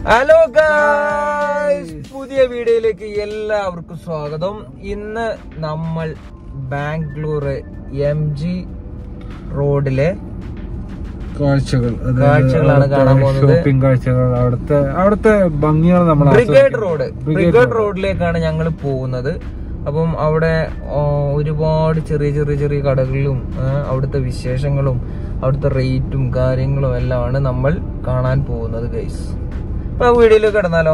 Hello guys പുതിയ വീഡിയോയിലേക്ക് എല്ലാവർക്കും സ്വാഗതം ഇന്ന് നമ്മൾ ബാംഗ്ലൂർ എം ജി റോഡിലെ കാഴ്ചകൾ അതായത് കാഴ്ചകളാണ് കാണാൻ പോകുന്നത്. ഷോപ്പിംഗ് കാഴ്ചകൾ അവിടുത്തെ അവിടുത്തെ ഭംഗികൾ നമ്മൾ ബ്രിഗേഡ് റോഡ് Brigade ബ്രിഗേഡ് റോഡിലേക്കാണ് ഞങ്ങൾ പോകുന്നത് അപ്പം അവിടെ ആ, ഒരുപാട് ചെറിയ ചെറിയ ചെറിയ കടകളിലും ആ, അവിടുത്തെ വിശേഷങ്ങളും അവിടുത്തെ റേറ്റും കാര്യങ്ങളും എല്ലാമാണ് നമ്മൾ കാണാൻ പോകുന്നത് ഗൈസ് അപ്പൊ വീഡിയോയിലേക്ക് കിടന്നാലോ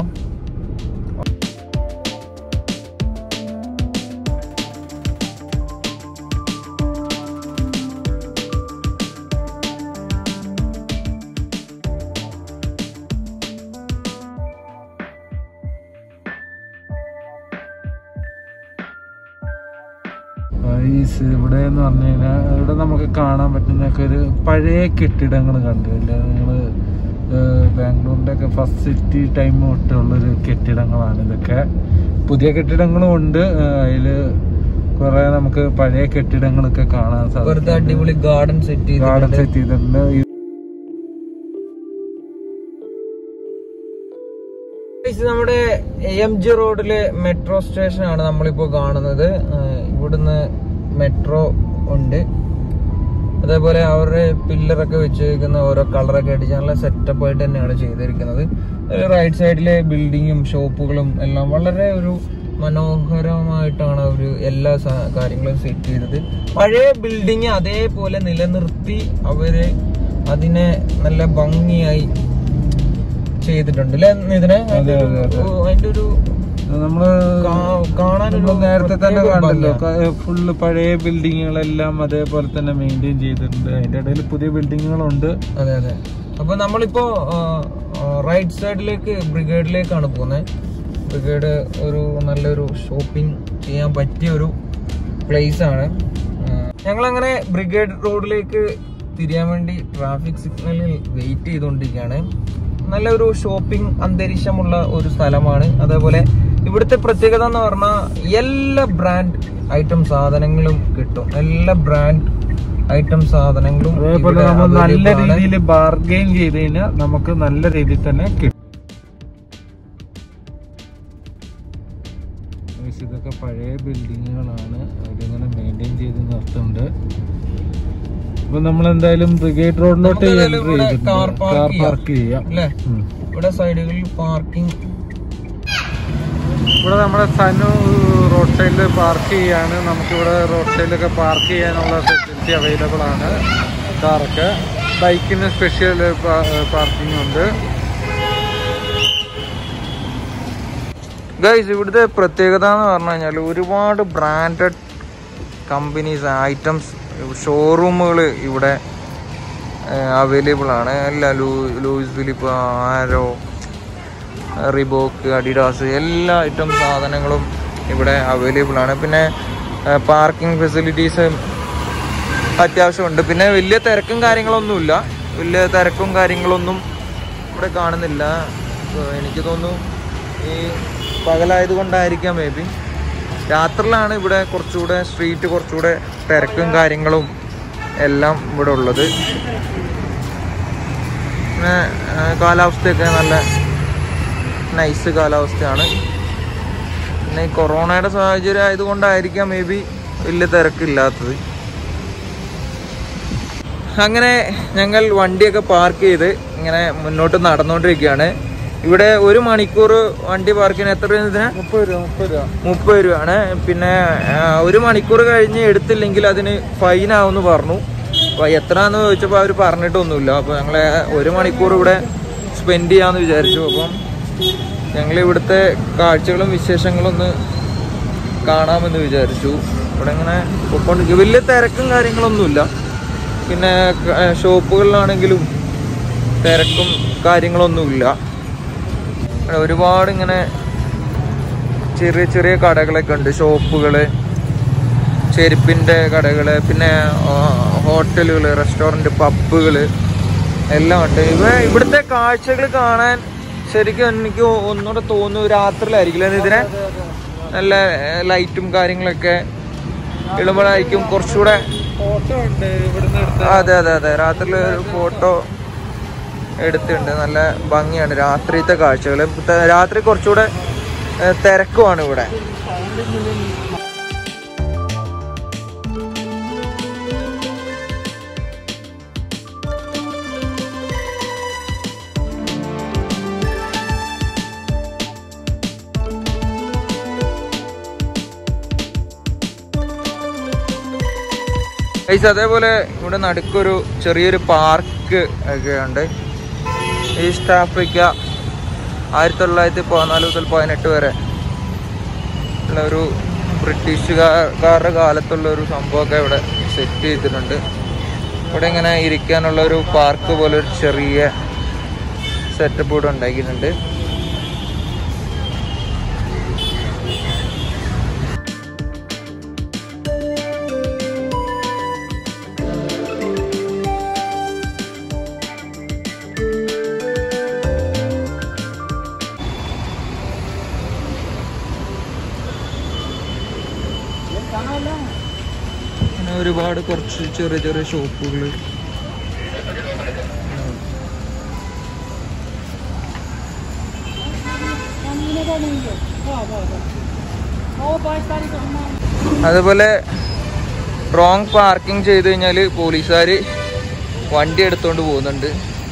ഈസ് ഇവിടെ എന്ന് പറഞ്ഞു കഴിഞ്ഞാൽ ഇവിടെ നമുക്ക് കാണാൻ പറ്റുന്നൊക്കെ ഒരു പഴയ കെട്ടിടങ്ങൾ കണ്ടില്ല നിങ്ങള് ബാംഗ്ലൂരിന്റെ ഒക്കെ ഫസ്റ്റ് സിറ്റി ടൈം തൊട്ടുള്ളൊരു കെട്ടിടങ്ങളാണ് ഇതൊക്കെ പുതിയ കെട്ടിടങ്ങളും ഉണ്ട് അതില് കുറെ നമുക്ക് പഴയ കെട്ടിടങ്ങളൊക്കെ കാണാൻ വെറുതെ അടിപൊളി ഗാർഡൻ സെറ്റ് ഗാർഡൻ ചെയ്തിട്ടുണ്ട് സെറ്റ് ചെയ്തിട്ടുണ്ട് ഈ Guys, നമ്മുടെ എം ജി റോഡിലെ മെട്രോ സ്റ്റേഷൻ ആണ് നമ്മളിപ്പോ കാണുന്നത് ആഹ് ഇവിടുന്ന് മെട്രോ ഉണ്ട് അതേപോലെ അവരുടെ പില്ലറൊക്കെ വെച്ചിരിക്കുന്ന ഓരോ കളറൊക്കെ അടിച്ച് നല്ല സെറ്റപ്പ് ആയിട്ട് തന്നെയാണ് ചെയ്തിരിക്കുന്നത് റൈറ്റ് സൈഡിലെ ബിൽഡിങ്ങും ഷോപ്പുകളും എല്ലാം വളരെ ഒരു മനോഹരമായിട്ടാണ് അവർ എല്ലാ സ- കാര്യങ്ങളും സെറ്റ് ചെയ്തത് പഴയ ബിൽഡിങ് അതേപോലെ നിലനിർത്തി അവര് അതിനെ നല്ല ഭംഗിയായി ചെയ്തിട്ടുണ്ട് അല്ലെ ഇതിനെ അതെ, അതെ, അതെ. അതിന്റെ ഒരു നമ്മള് കാ- കാണാനൊരു നമ്മള് നേരത്തെ തന്നെ പ്രത്യേക കണ്ടല്ലോ ഭംഗിയാ. ഫുള്ള് പഴയ ബിൽഡിങ്ങുകളെല്ലാം അതേപോലെ തന്നെ മെയിൻറ്റെയിൻ ചെയ്തിട്ടുണ്ട് അതിന്റെ ഇടയിൽ പുതിയ ബിൽഡിങ്ങുകളുണ്ട് അതെ അതെ അപ്പൊ നമ്മളിപ്പോ റൈറ്റ് സൈഡിലേക്ക് ബ്രിഗേഡിലേക്കാണ് പോകുന്നത് ബ്രിഗേഡ് ഒരു നല്ലൊരു ഷോപ്പിംഗ് ചെയ്യാൻ പറ്റിയ ഒരു പ്ലേസ് ആണ് ഞങ്ങൾ അങ്ങനെ ബ്രിഗേഡ് റോഡിലേക്ക് തിരിയാൻ വേണ്ടി ട്രാഫിക് സിഗ്നലിൽ വെയിറ്റ് ചെയ്തുകൊണ്ടിരിക്കുകയാണ് നല്ലൊരു ഷോപ്പിംഗ് അന്തരീക്ഷമുള്ള ഒരു സ്ഥലമാണ് അതേപോലെ ഇവിടുത്തെ പ്രത്യേകത എന്ന് പറഞ്ഞാൽ എല്ലാ ബ്രാൻഡ് ഐറ്റം സാധനങ്ങളും കിട്ടും എല്ലാ ബ്രാൻഡ് ഐറ്റം സാധനങ്ങളും അതേപോലെ ഇവിടെ നമ്മൾ നല്ല available ആണ്. രീതിയിൽ ബാർഗെയിൻ ചെയ്ത് കഴിഞ്ഞാൽ നമുക്ക് നല്ല രീതിയിൽ തന്നെ കിട്ടും Guys, ഇതൊക്കെ പഴയ ബിൽഡിങ്ങുകളാണ് അവരിങ്ങനെ മെയിൻറ്റെയിൻ ചെയ്ത് നിർത്തുന്നുണ്ട് അപ്പൊ നമ്മൾ എന്തായാലും ബ്രിഗേഡ് റോഡിലോട്ട് നമുക്ക് എൻട്രി ഇവിടെ ചെയ്തിട്ടുണ്ട് car park കാർ ചെയ്യാം. പാർക്ക് ചെയ്യാം അല്ലേ ഉം. ഇവിടെ സൈഡുകളിൽ പാർക്കിംഗ് ഇവിടെ നമ്മുടെ സനു റോഡ് സൈഡിൽ പാർക്ക് ചെയ്യാണ് നമുക്കിവിടെ റോഡ് സൈഡിലൊക്കെ പാർക്ക് ചെയ്യാനുള്ള ഫെസിലിറ്റി അവൈലബിൾ ആണ് കാറൊക്കെ ബൈക്കിന് സ്പെഷ്യൽ പാർക്കിംഗ് ഉണ്ട് ഗൈസ് ഇവിടുത്തെ പ്രത്യേകത എന്ന് പറഞ്ഞു കഴിഞ്ഞാൽ ഒരുപാട് ബ്രാൻഡഡ് കമ്പനീസ് ഐറ്റംസ് ഷോറൂമുകൾ ഇവിടെ അവൈലബിൾ ആണ് എല്ലാ Lou Louis Philippe Arrow Reebok Adidas എല്ലാ ഐറ്റം സാധനങ്ങളും ഇവിടെ അവൈലബിൾ ആണ് പിന്നെ പാർക്കിംഗ് ഫെസിലിറ്റീസ് അത്യാവശ്യമുണ്ട് പിന്നെ വലിയ തിരക്കും കാര്യങ്ങളൊന്നുമില്ല വലിയ തിരക്കും കാര്യങ്ങളൊന്നും ഇവിടെ കാണുന്നില്ല So, എനിക്ക് തോന്നുന്നു ഈ പകലായത് കൊണ്ടായിരിക്കാം മേ ബി രാത്രിയിലാണ് ഇവിടെ കുറച്ചുകൂടെ സ്ട്രീറ്റ് കുറച്ചുകൂടെ തിരക്കും കാര്യങ്ങളും എല്ലാം ഇവിടെ ഉള്ളത് പിന്നെ ആ, കാലാവസ്ഥയൊക്കെ നല്ല നൈസ് കാലാവസ്ഥയാണ് പിന്നെ ഈ കൊറോണയുടെ സാഹചര്യം ആയതുകൊണ്ടായിരിക്കാം മേ ബി വലിയ തിരക്കില്ലാത്തത് അങ്ങനെ ഞങ്ങൾ വണ്ടിയൊക്കെ പാർക്ക് ചെയ്ത് ഇങ്ങനെ മുന്നോട്ട് നടന്നുകൊണ്ടിരിക്കുകയാണ് ഇവിടെ ഒരു മണിക്കൂർ വണ്ടി പാർക്ക് ചെയ്യാൻ എത്ര രൂപ ഇതിന് മുപ്പത് രൂപ മുപ്പത് രൂപ മുപ്പത് രൂപയാണ് പിന്നെ ആ, ഒരു മണിക്കൂർ കഴിഞ്ഞ് എടുത്തില്ലെങ്കിൽ അതിന് ഫൈൻ ആവുമെന്ന് പറഞ്ഞു അപ്പോൾ എത്രയാണെന്ന് ചോദിച്ചപ്പോൾ അവർ പറഞ്ഞിട്ടൊന്നുമില്ല അപ്പോൾ ഞങ്ങൾ ഒരു മണിക്കൂർ ഇവിടെ സ്പെൻഡ് ചെയ്യാമെന്ന് വിചാരിച്ചു അപ്പം ഞങ്ങൾ ഇവിടുത്തെ കാഴ്ചകളും വിശേഷങ്ങളും ഒന്ന് കാണാമെന്ന് വിചാരിച്ചു ഇവിടെ ഇങ്ങനെ പൊക്കോണ്ടിരിക്കും വലിയ തിരക്കും കാര്യങ്ങളൊന്നുമില്ല പിന്നെ ക- ഷോപ്പുകളിലാണെങ്കിലും തിരക്കും കാര്യങ്ങളൊന്നുമില്ല ഇവിടെ ഒരുപാട് ഇങ്ങനെ ചെറിയ ചെറിയ കടകളൊക്കെ ഉണ്ട് ഷോപ്പുകള് ചെരുപ്പിന്റെ കടകള് പിന്നെ ഹോട്ടലുകൾ റെസ്റ്റോറൻറ്റ് പബ്ബുകൾ എല്ലാം ഉണ്ട് ഇവ ഇവിടുത്തെ കാഴ്ചകൾ കാണാൻ ശരിക്കും എനിക്ക് ഒന്നുകൂടെ തോന്നുന്നു രാത്രിയിലായിരിക്കില്ല ഇതിനെ നല്ല ലൈറ്റും കാര്യങ്ങളൊക്കെ ഇടുമ്പോഴായിരിക്കും കുറച്ചുകൂടെ ഫോട്ടോ ഉണ്ട് ഇവിടുന്ന് എടുത്ത അതെ അതെ അതെ രാത്രി ഒരു ഫോട്ടോ എടുത്തിട്ടുണ്ട് നല്ല ഭംഗിയാണ് രാത്രിത്തെ കാഴ്ചകൾ രാത്രി കുറച്ചുകൂടെ ഏ, തിരക്കുമാണ് ഇവിടെ ഗൈസ് അതേപോലെ ഇവിടെ നടുക്കൊരു ചെറിയൊരു പാർക്ക് ഒക്കെ ഉണ്ട് ഈസ്റ്റ് ആഫ്രിക്ക ആയിരത്തി തൊള്ളായിരത്തി പതിനാല് മുതൽ പതിനെട്ട് വരെ ഉള്ള ഒരു ബ്രിട്ടീഷുകാരുടെ കാലത്തുള്ള ഒരു സംഭവമൊക്കെ ഇവിടെ സെറ്റ് ചെയ്തിട്ടുണ്ട് ഇവിടെ ഇങ്ങനെ ഇരിക്കാനുള്ള ഒരു പാർക്ക് പോലെ ഒരു ചെറിയ സെറ്റപ്പ് ഇവിടെ ഉണ്ടാക്കിയിട്ടുണ്ട് അങ്ങനെ ഒരുപാട് കുറച്ച് ചെറിയ ചെറിയ ഷോപ്പുകൾ അതുപോലെ റോങ് പാർക്കിംഗ് ചെയ്ത് കഴിഞ്ഞാൽ പോലീസുകാർ വണ്ടി എടുത്തോണ്ട് പോകുന്നുണ്ട്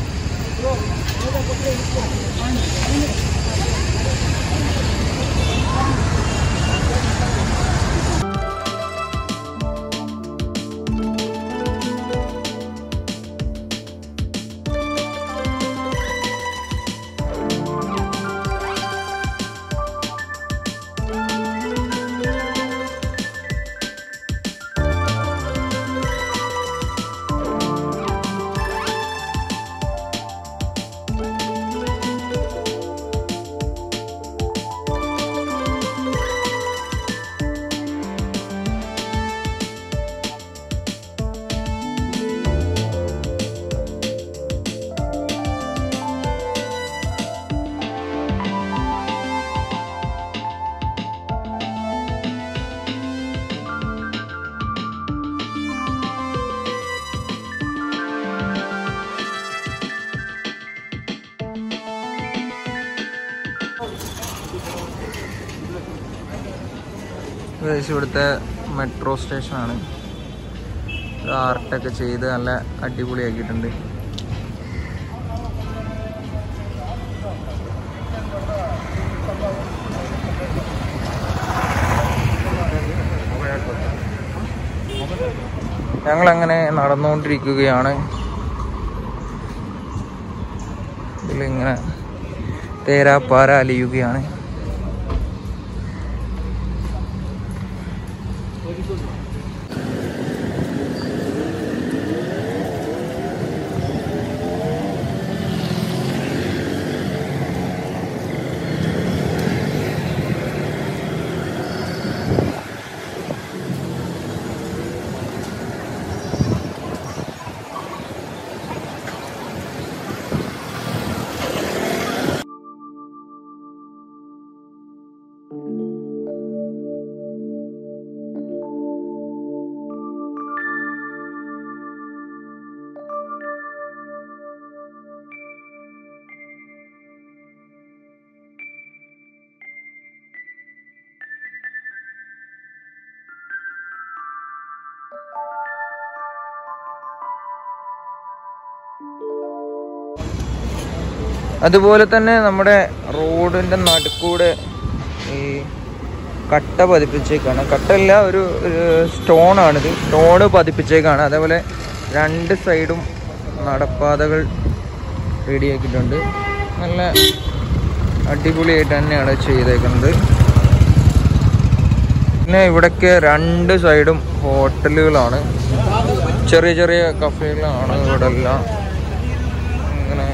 ഏകദേശം ഇവിടുത്തെ മെട്രോ സ്റ്റേഷനാണ് ആർട്ടൊക്കെ ചെയ്ത് നല്ല അടിപൊളിയാക്കിയിട്ടുണ്ട് ഞങ്ങളങ്ങനെ നടന്നുകൊണ്ടിരിക്കുകയാണ് ഇതിലിങ്ങനെ തേരാപ്പാര അലിയുകയാണ് അതുപോലെ തന്നെ നമ്മുടെ റോഡിന്റെ നടുക്കൂടെ ഈ കട്ട പതിപ്പിച്ചേക്കാണ് കട്ടല്ല ഒരു സ്റ്റോൺ ആണിത് സ്റ്റോണ് പതിപ്പിച്ചേക്കാണ് അതേപോലെ രണ്ട് സൈഡും നടപ്പാതകൾ റെഡിയാക്കിയിട്ടുണ്ട് നല്ല അടിപൊളിയായിട്ട് തന്നെയാണ് ചെയ്തേക്കുന്നത് പിന്നെ ഇവിടൊക്കെ രണ്ട് സൈഡും ഹോട്ടലുകളാണ് ചെറിയ ചെറിയ കഫേകളാണ് ഇവിടെ എല്ലാം ഇങ്ങനെ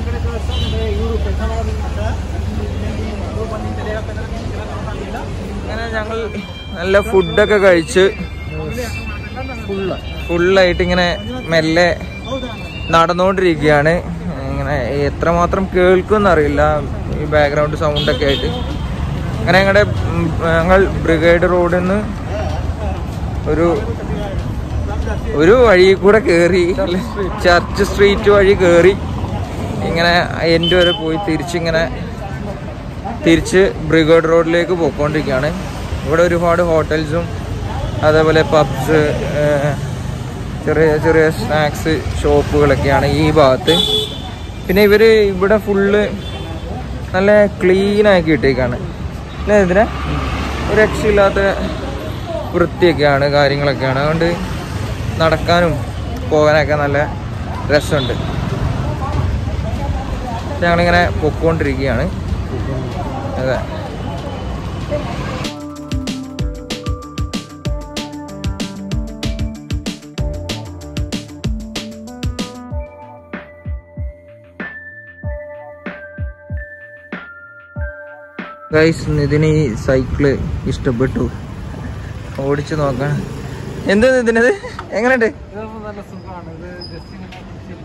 അങ്ങനെ ഞങ്ങൾ നല്ല ഫുഡൊക്കെ കഴിച്ച് ഫുള്ളായിട്ട് ഇങ്ങനെ മെല്ലെ നടന്നുകൊണ്ടിരിക്കുകയാണ് ഇങ്ങനെ എത്രമാത്രം കേൾക്കുമെന്ന് അറിയില്ല ഈ ബാക്ക്ഗ്രൗണ്ട് സൗണ്ടൊക്കെ ആയിട്ട് അങ്ങനെ ഞങ്ങളുടെ ഉം, ഞങ്ങൾ ബ്രിഗേഡ് റോഡിൽ നിന്ന് ഒരു ഒരു വഴി കൂടെ കയറി ചർച്ച് സ്ട്രീറ്റ് വഴി കയറി ഇങ്ങനെ എൻ്റെ വരെ പോയി തിരിച്ചിങ്ങനെ തിരിച്ച് ബ്രിഗേഡ് റോഡിലേക്ക് പോയിക്കൊണ്ടിരിക്കുകയാണ് ഇവിടെ ഒരുപാട് ഹോട്ടൽസും അതേപോലെ പബ്സ് ചെറിയ ചെറിയ സ്നാക്സ് ഷോപ്പുകളൊക്കെയാണ് ഈ ഭാഗത്ത് പിന്നെ ഇവർ ഇവിടെ ഫുള്ള് നല്ല ക്ലീൻ ആക്കി ഇട്ടേക്കാണ് അല്ലേ ഇതിനെ ഒരു രക്ഷയില്ലാത്ത വൃത്തിയൊക്കെയാണ് കാര്യങ്ങളൊക്കെയാണ് അതുകൊണ്ട് നടക്കാനും പോകാനൊക്കെ നല്ല രസമുണ്ട് ഞങ്ങളിങ്ങനെ പൊക്കോണ്ടിരിക്കുകയാണ് അതെ ഗൈസ് ഇതിന് ഈ സൈക്കിള് ഇഷ്ടപ്പെട്ടു ഓടിച്ചു നോക്കണം എന്ത് ഇതിനത് എങ്ങനെയുണ്ട് ഇതാകുമ്പോ നല്ല സുഖമാണ് ഇത് ജസ്റ്റ് ഇങ്ങനെ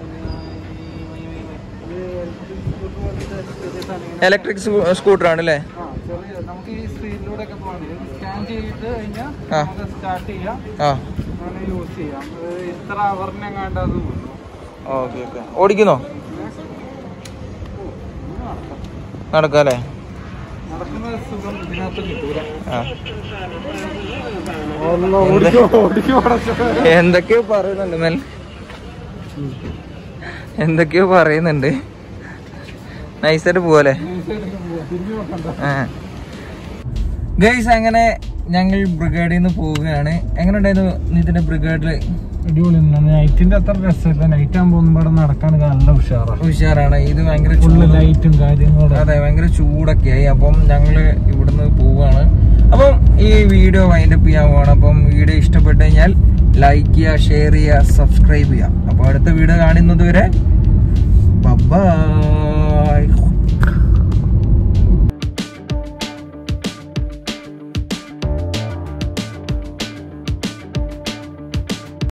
ഇലക്ട്രിക് സ്കൂട്ടർ ആണ് അല്ലേ ആ ചെറിയ നമുക്ക് ഈ സ്ക്രീനിലൂടെ ഒക്കെ പോകണം സ്കാൻ ചെയ്തിട്ട് കഴിഞ്ഞാൽ ആ. നമുക്ക് സ്റ്റാർട്ട് ചെയ്യാം ആ അങ്ങനെ യൂസ് ചെയ്യാം അത് ഇത്ര അവറിനെങ്ങാണ്ട് അത് കിട്ടും ഓക്കെ ഓക്കെ ഓടിക്കുന്നോ നടക്കാം അല്ലേ നടക്കുന്ന സുഖം ഇതിനകത്ത് കിട്ടൂല ആ ഓടിക്കോ എന്തൊക്കെയോ പറയുന്നുണ്ട് മെൽ എന്തൊക്കെയോ പറയുന്നുണ്ട് നൈസായിട്ട് പോവല്ലേ ഗൈസ് അങ്ങനെ ഞങ്ങൾ ബ്രിഗേഡിൽ നിന്ന് പോവുകയാണ് എങ്ങനെ ഉണ്ടായിരുന്നു നിതിന്റെ ബ്രിഗേഡില് അടിപൊളി നൈറ്റിന്റെ അത്ര രസമില്ല നൈറ്റ് ആകുമ്പോ ഒന്നും ഇവിടെ നടക്കാൻ നല്ല ഉഷാറാ ഉഷാറാണ് ഇത് ഭയങ്കര ഫുള്ള് ചൂട് ലൈറ്റും കാര്യങ്ങളും അതെ ഭയങ്കര ചൂടൊക്കെ ആയി അപ്പം ഞങ്ങള് ഇവിടുന്ന് പോവാണ് അപ്പം ഈ വീഡിയോ വൈൻഡപ്പ് ചെയ്യാൻ പോവാണ് അപ്പം വീഡിയോ ഇഷ്ടപ്പെട്ടു കഴിഞ്ഞാൽ ലൈക്ക് ചെയ്യുക ഷെയർ ചെയ്യുക സബ്സ്ക്രൈബ് ചെയ്യുക അപ്പോൾ അടുത്ത വീഡിയോ കാണുന്നത് വരെ ബൈ